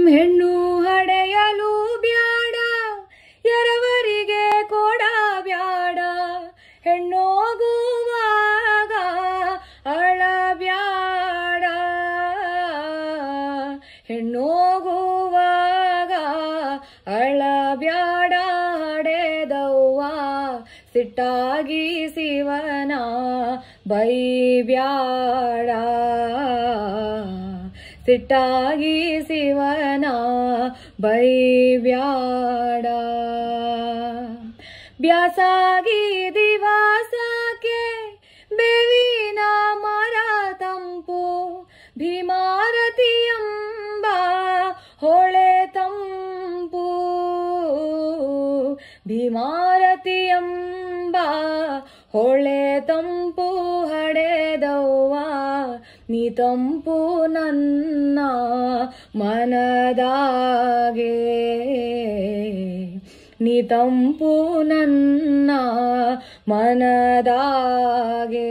ಹೆಣ್ಣು ಹಡೆಯಲು ಬ್ಯಾಡ ಎರವರಿಗೆ ಕೊಡ ಬ್ಯಾಡ ಹೆಣ್ಣೋಗುವಾಗ ಅಳಬ್ಯಾಡ ಹೆಣ್ಣೋಗುವಾಗ ಅಳಬ್ಯಾಡ ಹಡೆದವ್ವ ಸಿಟ್ಟಾಗಿ ಶಿವನ ಬೈಬ್ಯಾಡ ಸಿಟ್ಟಾಗಿ ಶಿವನ ಬೈಬ್ಯಾಡ ಬ್ಯಾಸಾಗಿ ದಿವಾಸಕ್ಕೆ ಬೇವಿನ ಮರ ತಂಪು ಭೀಮಾರತಿ ಎಂಬ ಹೊಳೆ ತಂಪು ಭೀಮಾರತಿ ಎಂಬ ಹೊಳೆ ತಂಪು ಹಡೆದವ್ವ ನೀ ತಂಪು ನನ್ನ ಮನದಾಗೆ ನೀ ತಂಪು ನನ್ನ ಮನದಾಗೆ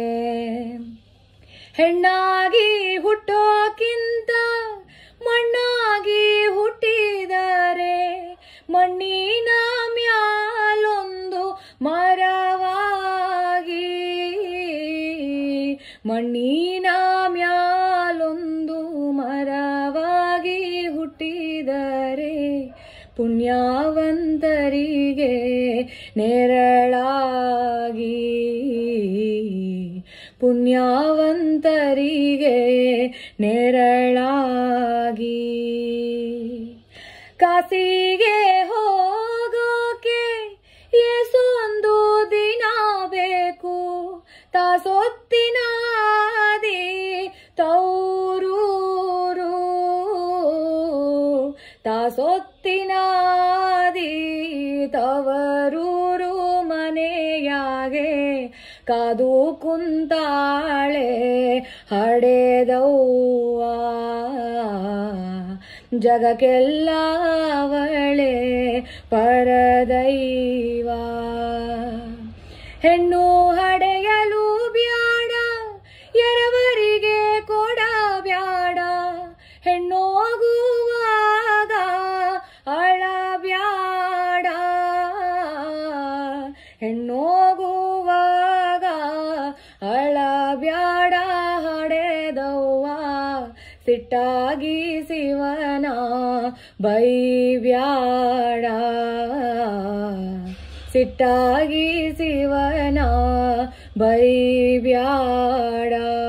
ಹೆಣ್ಣಾಗಿ ಹುಟ್ಟೋಕ್ಕಿಂತ ಮಣ್ಣಾಗಿ ಹುಟ್ಟಿದರೆ ಮಣ್ಣಿನ ಮ್ಯಾಲೊಂದು ಮರವಾಗಿ ಮಣ್ಣಿನ ಮ್ಯಾಲೊಂದು ಮರವಾಗಿ ಹುಟ್ಟಿದರೆ ಪುಣ್ಯಾವಂತರಿಗೆ ನೆರಳಾಗಿ ಪುಣ್ಯಾವಂತರಿಗೆ ನೆರಳಾಗಿ ಕಾಸಿಗೆ ಹೋಗೋಕೆ ಎಸೊಂದು ದಿನ ಬೇಕು ತಾಸೊತ್ತಿನ ದಿ ತೌರೂರು ತಾಸೊತ್ತಿನ ದಿ ತವರೂರು ಮನೆಯಾಗೆ ಕಾದು ಕುಂತಾಳೆ ಹಡೆದವ್ವ ಜಗಕ್ಕೆಲ್ಲ ಅವಳೆ ಪರದೈವ ಹೆಣ್ಣು ಹಡೆಯಲು ಬ್ಯಾಡ ಎರವರಿಗೆ ಕೊಡ ಬ್ಯಾಡ ಹೆಣ್ಣೋಗುವಾಗ ಅಳಬ್ಯಾಡ ಹೆಣ್ಣೋಗುವಾಗ ಅಳಬ್ಯಾಡ ಹಡೆದವ್ವ ಸಿಟ್ಟಾಗಿ ಶಿವನ ಬೈಬ್ಯಾಡ ಸಿಟ್ಟಾಗಿ ಶಿವನ ಬೈಬ್ಯಾಡ